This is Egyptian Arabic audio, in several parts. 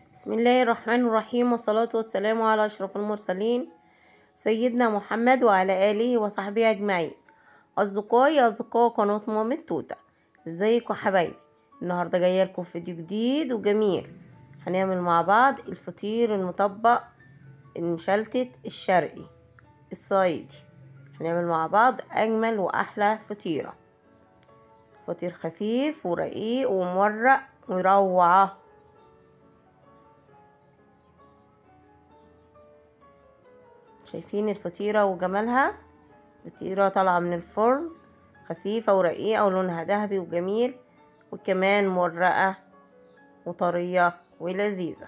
بسم الله الرحمن الرحيم والصلاة والسلام على أشرف المرسلين سيدنا محمد وعلى آله وصحبه أجمعين أصدقائي أصدقاء قناة مامة توتة ازيكم حبايبي النهاردة جاية لكم فيديو جديد وجميل هنعمل مع بعض الفطير المطبق المشلتت الشرقي الصعيدي هنعمل مع بعض أجمل وأحلى فطيرة فطير خفيف ورقيق ومورق ويروعه شايفين الفطيرة وجمالها فطيرة طالعة من الفرن خفيفة ورقيقة ولونها ذهبي وجميل وكمان مورقة وطرية ولذيذة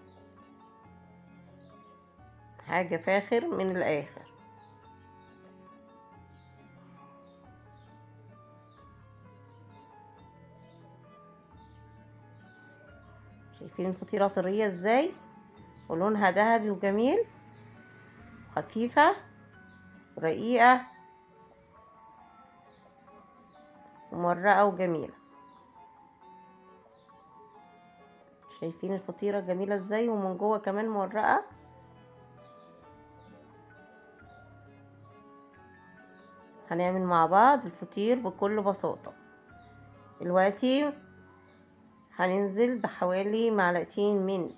حاجة فاخر من الآخر شايفين الفطيرة طرية ازاي ولونها ذهبي وجميل خفيفة رقيقة ومورقة وجميلة شايفين الفطيرة جميلة ازاي ومن جوه كمان مورقة هنعمل مع بعض الفطير بكل بساطة دلوقتي هننزل بحوالي معلقتين من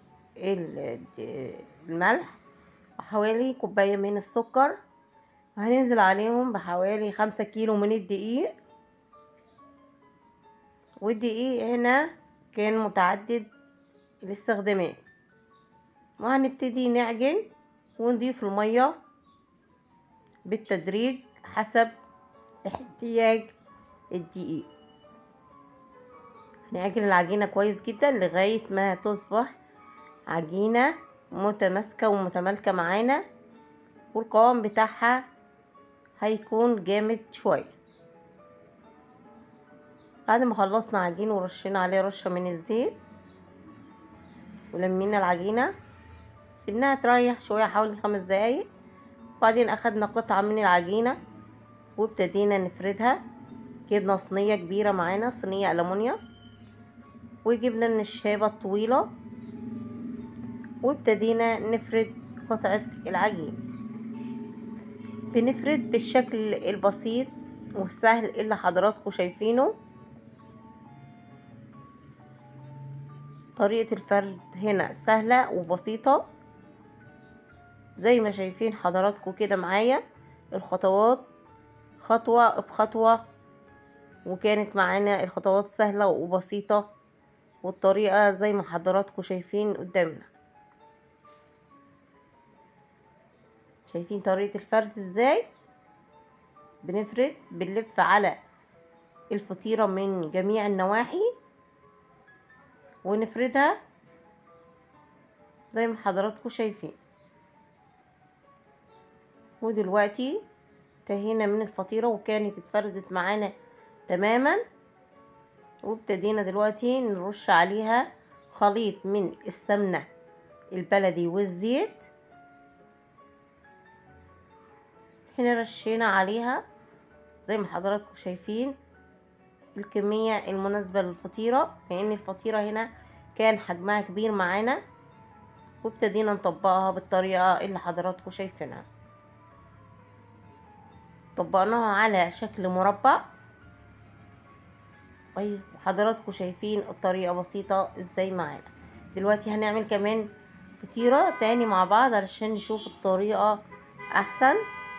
الملح وحوالي كوباية من السكر وهننزل عليهم بحوالي خمسة كيلو من الدقيق والدقيق هنا كان متعدد الاستخدامات وهنبتدي نعجن ونضيف المية بالتدريج حسب احتياج الدقيق هنعجن العجينة كويس جدا لغاية ما تصبح عجينة متماسكة ومتمالكة معانا والقوام بتاعها هيكون جامد شوية بعد ما خلصنا عجين ورشينا عليه رشة من الزيت ولمينا العجينة سيبناها تريح شوية حوالي خمس دقايق وبعدين اخدنا قطعة من العجينة وابتدينا نفردها جبنا صينية كبيرة معانا صينية ألمونيا وجبنا النشابة الطويلة وابتدينا نفرد قطعة العجين بنفرد بالشكل البسيط والسهل اللي حضراتكم شايفينه طريقة الفرد هنا سهلة وبسيطة زي ما شايفين حضراتكم كده معايا الخطوات خطوة بخطوة وكانت معانا الخطوات سهلة وبسيطة والطريقة زي ما حضراتكم شايفين قدامنا شايفين طريقة الفرد ازاي بنفرد بنلف على الفطيرة من جميع النواحي ونفردها زي ما حضراتكم شايفين ودلوقتي انتهينا من الفطيرة وكانت اتفردت معانا تماما وابتدينا دلوقتي نرش عليها خليط من السمنة البلدي والزيت هنا رشينا عليها زي ما حضراتكم شايفين الكمية المناسبة للفطيرة لأن الفطيرة هنا كان حجمها كبير معانا وابتدينا نطبقها بالطريقة اللي حضراتكم شايفينها طبقناها على شكل مربع ايوه وحضراتكم شايفين الطريقة بسيطة ازاي معانا دلوقتي هنعمل كمان فطيرة تاني مع بعض علشان نشوف الطريقة احسن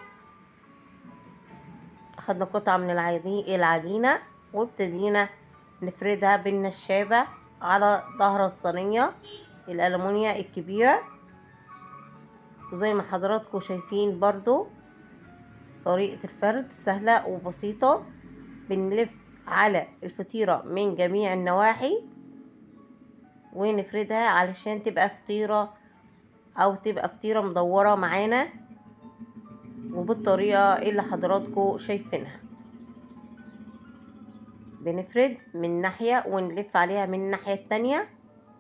اخدنا قطعة من العجينة وابتدينا نفردها بالنشابة على ظهر الصينية الألمونيا الكبيرة وزي ما حضراتكم شايفين برضو طريقة الفرد سهلة وبسيطة بنلف على الفطيرة من جميع النواحي ونفردها علشان تبقى فطيرة او تبقى فطيرة مدورة معانا وبالطريقة اللي حضراتكم شايفينها بنفرد من ناحية ونلف عليها من الناحية التانية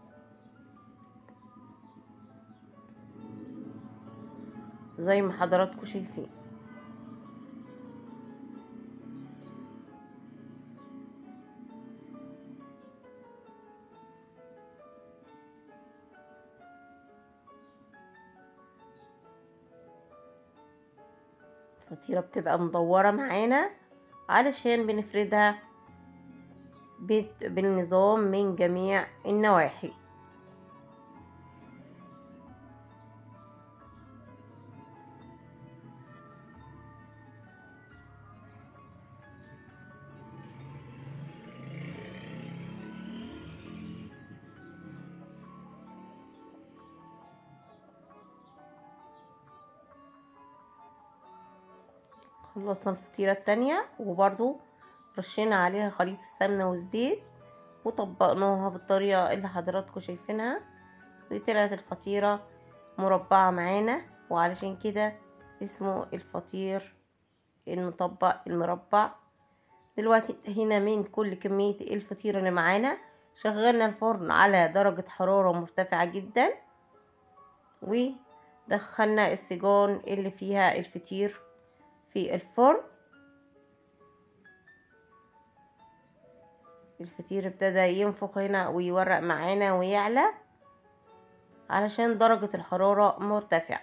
زي ما حضراتكم شايفين الفطيرة بتبقى مدورة معانا علشان بنفردها بالنظام من جميع النواحي خلصنا الفطيرة التانية وبرضو رشينا عليها خليط السمنة والزيت وطبقناها بالطريقة اللي حضراتكم شايفينها وطلعت الفطيرة مربعة معانا وعلشان كده اسمه الفطير المطبق المربع دلوقتي انتهينا من كل كمية الفطيرة اللي معانا شغلنا الفرن على درجة حرارة مرتفعة جدا ودخلنا السجان اللي فيها الفطير في الفرن الفطير ابتدى ينفخ هنا ويورق معانا ويعلى علشان درجة الحرارة مرتفعة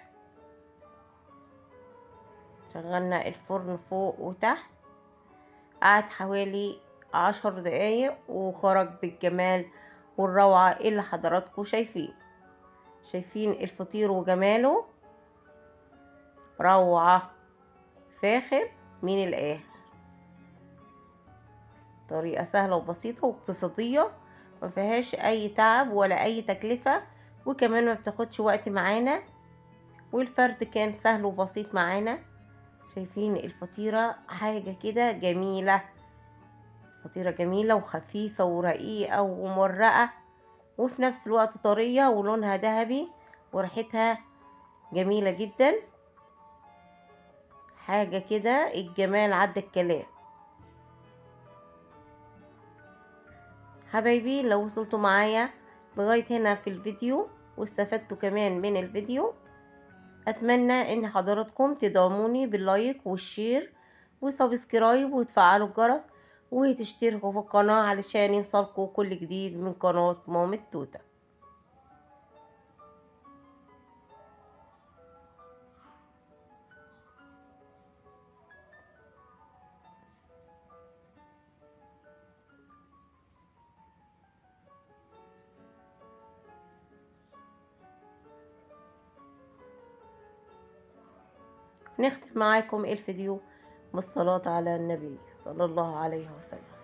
شغلنا الفرن فوق وتحت قعد حوالي عشر دقايق وخرج بالجمال والروعة اللي حضراتكم شايفين شايفين الفطير وجماله روعة فاخر من الآخر طريقة سهلة وبسيطة واقتصادية ما فيهاش أي تعب ولا أي تكلفة وكمان ما بتاخدش وقت معانا والفرد كان سهل وبسيط معانا شايفين الفطيرة حاجة كده جميلة فطيرة جميلة وخفيفة ورقيقة ومرقة وفي نفس الوقت طرية ولونها ذهبي وريحتها جميلة جدا حاجة كده الجمال عد الكلام حبايبي لو وصلتوا معايا لغاية هنا في الفيديو واستفدتوا كمان من الفيديو اتمنى ان حضراتكم تدعموني باللايك والشير وسبسكرايب وتفعلوا الجرس وتشتركوا في القناة علشان يوصلكوا كل جديد من قناة مامة توته نختم معاكم الفيديو بالصلاة على النبي صلى الله عليه وسلم